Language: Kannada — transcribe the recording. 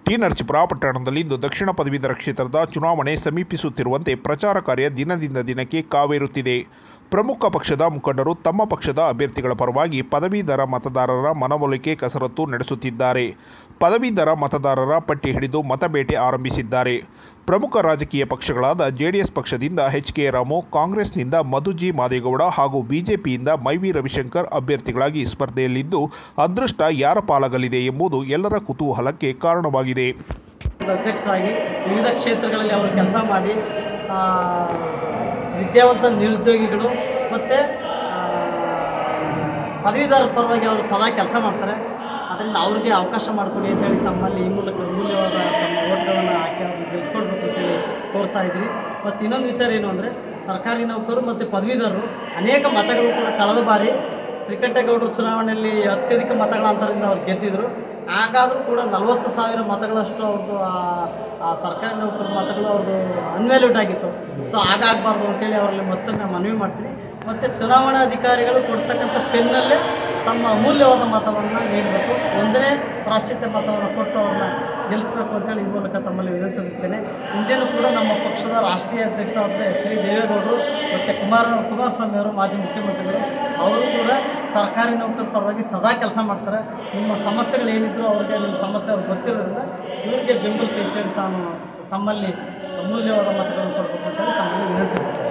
ಟಿ ನರಸೀಪುರ ಪಟ್ಟಣದಲ್ಲಿಂದು ದಕ್ಷಿಣ ಪದವೀಧರ ಕ್ಷೇತ್ರದ ಚುನಾವಣೆ ಸಮೀಪಿಸುತ್ತಿರುವಂತೆ ಪ್ರಚಾರ ಕಾರ್ಯ ದಿನದಿಂದ ದಿನಕ್ಕೆ ಕಾವೇರುತ್ತಿದೆ ಪ್ರಮುಖ ಪಕ್ಷದ ಮುಖಂಡರು ತಮ್ಮ ಪಕ್ಷದ ಅಭ್ಯರ್ಥಿಗಳ ಪರವಾಗಿ ಪದವೀಧರ ಮತದಾರರ ಮನವೊಲಿಕೆ ಕಸರತ್ತು ನಡೆಸುತ್ತಿದ್ದಾರೆ ಪದವೀಧರ ಮತದಾರರ ಪಟ್ಟಿ ಹಿಡಿದು ಮತಬೇಟೆ ಆರಂಭಿಸಿದ್ದಾರೆ ಪ್ರಮುಖ ರಾಜಕೀಯ ಪಕ್ಷಗಳಾದ ಜೆಡಿಎಸ್ ಪಕ್ಷದಿಂದ ಎಚ್ ಕೆ ರಾಮು ಕಾಂಗ್ರೆಸ್ನಿಂದ ಮಧುಜಿ ಮಾದೇಗೌಡ ಹಾಗೂ ಬಿಜೆಪಿಯಿಂದ ಮೈವಿ ರವಿಶಂಕರ್ ಅಭ್ಯರ್ಥಿಗಳಾಗಿ ಸ್ಪರ್ಧೆಯಲ್ಲಿದ್ದು ಅದೃಷ್ಟ ಯಾರ ಪಾಲಾಗಲಿದೆ ಎಂಬುದು ಎಲ್ಲರ ಕುತೂಹಲಕ್ಕೆ ಕಾರಣವಾಗಿದೆ ಅಧ್ಯಕ್ಷರಾಗಿ ವಿವಿಧ ಕ್ಷೇತ್ರಗಳಲ್ಲಿ ಅವರು ಕೆಲಸ ಮಾಡಿ ಆ, ವಿದ್ಯಾವಂತ ನಿರುದ್ಯೋಗಿಗಳು ಮತ್ತು ಪದವೀಧರ ಪರವಾಗಿ ಅವರು ಸದಾ ಕೆಲಸ ಮಾಡ್ತಾರೆ ಅದರಿಂದ ಅವ್ರಿಗೆ ಅವಕಾಶ ಮಾಡಿಕೊಡಿ ಅಂತೇಳಿ ತಮ್ಮಲ್ಲಿ ಈ ಮೂಲಕ ಅಮೂಲ್ಯವಾದ ತಮ್ಮ ಓಟ್ಗಳನ್ನು ಹಾಕಿ ಅವ್ರಿಗೆ ಗೆಲ್ಲಿಸ್ಕೊಡ್ಬೇಕು ಅಂತೇಳಿ ಕೋರ್ತಾ ಇದ್ದೀವಿ ಮತ್ತು ಇನ್ನೊಂದು ವಿಚಾರ ಏನು ಅಂದರೆ ಸರ್ಕಾರಿ ನೌಕರರು ಮತ್ತು ಪದವೀಧರರು ಅನೇಕ ಮತಗಳು ಕೂಡ ಕಳೆದ ಬಾರಿ ಶ್ರೀಕಂಠೇಗೌಡರು ಚುನಾವಣೆಯಲ್ಲಿ ಅತ್ಯಧಿಕ ಮತಗಳ ಅಂತರದಿಂದ ಅವ್ರು ಗೆದ್ದಿದ್ರು ಹಾಗಾದರೂ ಕೂಡ ನಲವತ್ತು ಸಾವಿರ ಮತಗಳಷ್ಟು ಅವ್ರದ್ದು ಆ- ಆ ಸರ್ಕಾರಿ ನೌಕರರ ಮತಗಳು ಅವ್ರದ್ದು ಅನ್ವ್ಯಾಲ್ಯೂಡ್ ಆಗಿತ್ತು ಸೊ ಹಾಗಾಗಬಾರ್ದು ಅಂತೇಳಿ ಅವರಲ್ಲಿ ಮತ್ತೊಮ್ಮೆ ಮನವಿ ಮಾಡ್ತೀನಿ ಮತ್ತು ಚುನಾವಣಾ ಅಧಿಕಾರಿಗಳು ಕೊಡ್ತಕ್ಕಂಥ ಪೆನ್ನಲ್ಲೇ ತಮ್ಮ ಅಮೂಲ್ಯವಾದ ಮತವನ್ನು ನೀಡಬೇಕು ಒಂದನೇ ಪ್ರಾಶ್ಚಿತ್ಯ ಮತವನ್ನು ಕೊಟ್ಟು ಅವ್ರನ್ನ ಗೆಲ್ಲಿಸಬೇಕು ಅಂತೇಳಿ ಈ ಮೂಲಕ ತಮ್ಮಲ್ಲಿ ವಿನಂತಿಸುತ್ತೇನೆ ಹಿಂದೇನೂ ಕೂಡ ನಮ್ಮ ಪಕ್ಷದ ರಾಷ್ಟ್ರೀಯ ಅಧ್ಯಕ್ಷರಾದ ಎಚ್ ಡಿ ದೇವೇಗೌಡರು ಮತ್ತು ಕುಮಾರ ಕುಮಾರಸ್ವಾಮಿ ಅವರು ಮಾಜಿ ಮುಖ್ಯಮಂತ್ರಿಗಳು ಅವರು ಕೂಡ ಸರ್ಕಾರಿ ನೌಕರ ಪರವಾಗಿ ಸದಾ ಕೆಲಸ ಮಾಡ್ತಾರೆ ನಿಮ್ಮ ಸಮಸ್ಯೆಗಳು ಏನಿದ್ರು ಅವ್ರಿಗೆ ನಿಮ್ಮ ಸಮಸ್ಯೆ ಅವ್ರಿಗೆ ಗೊತ್ತಿರೋದ್ರಿಂದ ಇವರಿಗೆ ಬೆಂಬಲಿಸಿ ಅಂತೇಳಿ ತಾನು ತಮ್ಮಲ್ಲಿ ಅಮೂಲ್ಯವಾದ ಮತಗಳನ್ನು ಕೊಡಬೇಕು ಅಂತೇಳಿ ತಮ್ಮಲ್ಲಿ ವಿನಂತಿಸುತ್ತೇನೆ